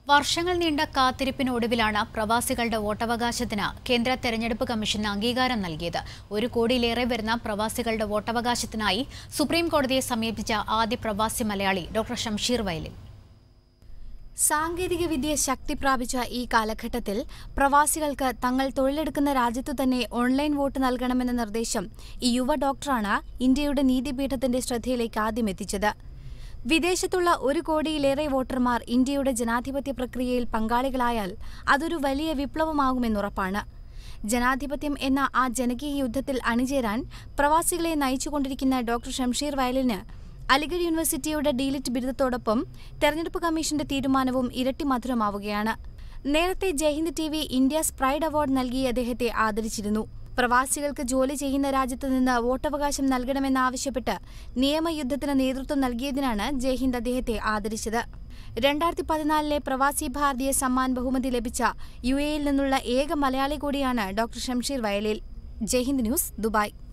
വർഷങ്ങൾ നീണ്ട കാത്തിരിപ്പിനൊടുവിലാണ് പ്രവാസികളുടെ വോട്ടവകാശത്തിന് കേന്ദ്ര തെരഞ്ഞെടുപ്പ് കമ്മീഷൻ അംഗീകാരം നൽകിയത് ഒരു കോടിയിലേറെ വരുന്ന പ്രവാസികളുടെ വോട്ടവകാശത്തിനായി സുപ്രീം കോടതിയെ സമീപിച്ച ആദ്യ പ്രവാസി മലയാളി ഡോക്ടർ ഷംഷീർ വയലിൻ സാങ്കേതികവിദ്യ ശക്തി പ്രാപിച്ച ഈ കാലഘട്ടത്തിൽ പ്രവാസികൾക്ക് തങ്ങൾ തൊഴിലെടുക്കുന്ന രാജ്യത്തു തന്നെ ഓൺലൈൻ വോട്ട് നൽകണമെന്ന നിർദ്ദേശം ഈ യുവ ഡോക്ടറാണ് ഇന്ത്യയുടെ നീതിപീഠത്തിന്റെ ശ്രദ്ധയിലേക്ക് ആദ്യം എത്തിച്ചത് വിദേശത്തുള്ള ഒരു കോടിയിലേറെ വോട്ടർമാർ ഇന്ത്യയുടെ ജനാധിപത്യ പ്രക്രിയയിൽ പങ്കാളികളായാൽ അതൊരു വലിയ വിപ്ലവമാകുമെന്നുറപ്പാണ് ജനാധിപത്യം എന്ന ആ ജനകീയ യുദ്ധത്തിൽ അണിചേരാൻ പ്രവാസികളെ നയിച്ചുകൊണ്ടിരിക്കുന്ന ഡോക്ടർ ഷംഷീർ വയലിന് അലിഗഡ് യൂണിവേഴ്സിറ്റിയുടെ ഡീലിറ്റ് ബിരുദത്തോടൊപ്പം തെരഞ്ഞെടുപ്പ് കമ്മീഷന്റെ തീരുമാനവും ഇരട്ടി മധുരമാവുകയാണ് നേരത്തെ Jaihind T V India's pride award നൽകി അദ്ദേഹത്തെ ആദരിച്ചിരുന്നു പ്രവാസികൾക്ക് ജോലി ചെയ്യുന്ന രാജ്യത്ത് നിന്ന് വോട്ടവകാശം നൽകണമെന്നാവശ്യപ്പെട്ട് നിയമയുദ്ധത്തിന് നേതൃത്വം നൽകിയതിനാണ് ജയ്ഹിന്ദ് അദ്ദേഹത്തെ ആദരിച്ചത് രണ്ടായിരത്തി പതിനാലിലെ പ്രവാസി ഭാരതീയ സമ്മാൻ ബഹുമതി ലഭിച്ച യു എയിൽ നിന്നുള്ള ഏക മലയാളി കൂടിയാണ് ഡോക്ടർ ഷംഷീർ വയലിൽ ജയ്ഹിന്ദ് ന്യൂസ് ദുബായ്